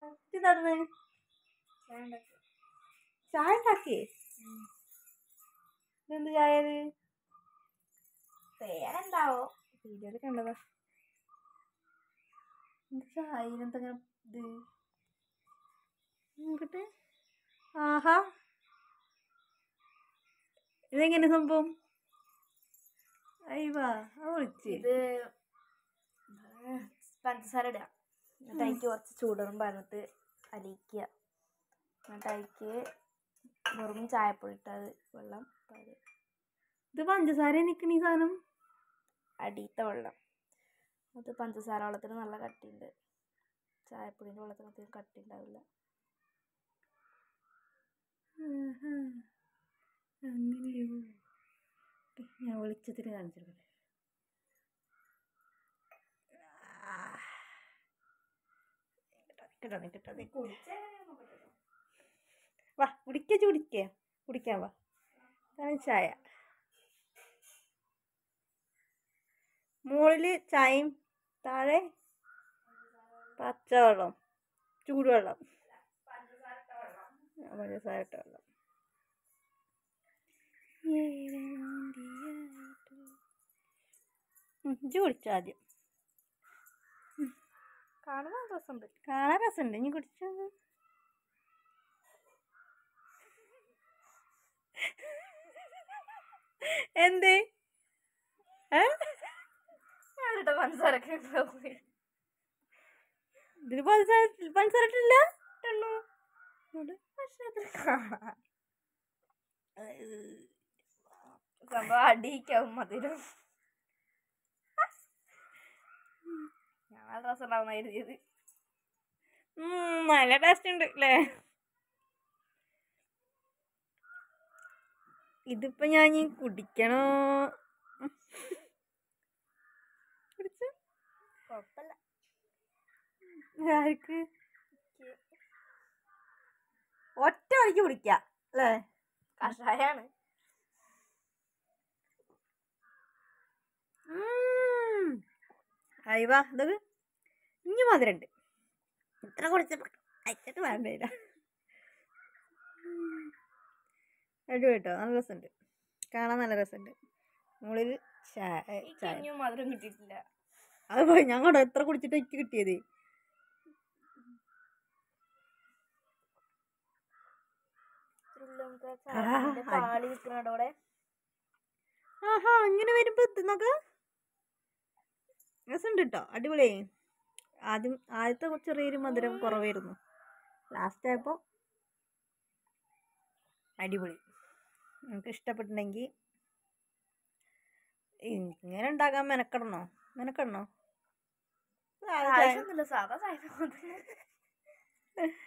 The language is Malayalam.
നടന്ന് ചായ ഉണ്ടാക്കിയേ ഇതെന്ത് ചായ ഇത് പേരുണ്ടാവോ വീഡിയോയിൽ കണ്ടതാ എന്ത് ചായ എന്തെങ്ങനെ ഇത് നോക്കട്ടെ ആഹാ ഇതെങ്ങനെ സംഭവം അയ്യവാ ആ വിളിച്ച് ഇത് പഞ്ചസാര ഇടുക എന്നിട്ട് അതിക്ക് കുറച്ച് ചൂടും പറഞ്ഞിട്ട് അലിയിക്കുക എന്നിട്ട് അതിക്ക് വെറും ചായപ്പൊടി ഇട്ടത് വെള്ളം ഇട്ടത് ഇത് പഞ്ചസാര നിൽക്കണ ഈ സാധനം അടിയത്തെ വെള്ളം അത് പഞ്ചസാര വെള്ളത്തിന് നല്ല കട്ടിയുണ്ട് ചായപ്പൊടിൻ്റെ വെള്ളത്തിന് അധികം കട്ടി ഉണ്ടാവില്ല ആഹാ. അങ്ങനെയോ ഓക്കേ, ഞാൻ വെളിച്ചത്തിന് കാണിച്ചെടുക്കട്ടെ കിട്ടോ കിട്ടോ വാ കുടിക്ക കുടിക്ക കുടിക്കാൻ വാ ഇതാണ് ചായ മുകളിൽ ചായയും താഴെ പച്ചവെള്ളം ചൂടുവെള്ളം ആ, പഞ്ചസാര ഇട്ട വെള്ളം ഉം, ഇജ്ജ് കുടിച്ചോ ആദ്യം കാണുമ്പോൾ രസമുണ്ട് കാണാൻ രസമുണ്ട് ഇനി കുടിച്ചോ എന്തേ ഏ ഞാനിട്ട പഞ്ചസാരൊക്കെ ഉണ്ടാവും ഇതിന് പഞ്ചസാര പഞ്ചസാര ഇട്ടില്ല ഇട്ടുള്ളൂ. നോട്. പക്ഷെ അത് കാണാം സംഭവം അടിയിക്കാവും മധുരം ഞാൻ നല്ല രസം ഉണ്ടാവുന്ന എഴുതിയത് ഉം, നല്ല ടേസ്റ്റ് ഉണ്ട് അല്ലേ ഇതിപ്പോ ഞാൻ ഇനി കുടിക്കണോ കുടിച്ചോ കുഴപ്പമില്ല ആർക്ക് ഒറ്റ വലിക്ക് കുടിക്കാം അല്ലേ കഷായാണ് അയവാ ഇതൊക്കെ ഇനി മധുരണ്ട് ഇത്ര കുടിച്ചപ്പോ അയച്ചിട്ട് വേണ്ടില്ല അടിപൊളി കേട്ടോ നല്ല രസമുണ്ട് കാണാൻ നല്ല രസമുണ്ട് മുകളിൽ ചായ എനിക്ക് ചായ ഇനിയും മധുരം കിട്ടിയിട്ടില്ല അത് പോയി ഞങ്ങളുടെ എത്ര കുടിച്ചിട്ട് എനിക്ക് കിട്ടിയത് ശ്രീലങ്ക ആ, ചായത്തിന്റെ അടി- പാളി നിൽക്കുന്നുണ്ട് അവിടെ ആഹാ അങ്ങനെ വരുമ്പോ ഇത് നോക്ക് രസമുണ്ട് കേട്ടോ അടിപൊളിയായി ആദ്യം ആദ്യത്തെ ചെറിയൊരു മധുരം കുറവായിരുന്നു ലാസ്റ്റ് ആയപ്പോൾ അടിപൊളി നിങ്ങൾക്ക് ഇഷ്ടപ്പെട്ടിട്ടുണ്ടെങ്കിൽ ഇങ്ങനെ ഉണ്ടാക്കാൻ മെനക്കെടണോ മെനക്കെടണോ ആവശ്യമൊന്നുമില്ല സാധാ ചായ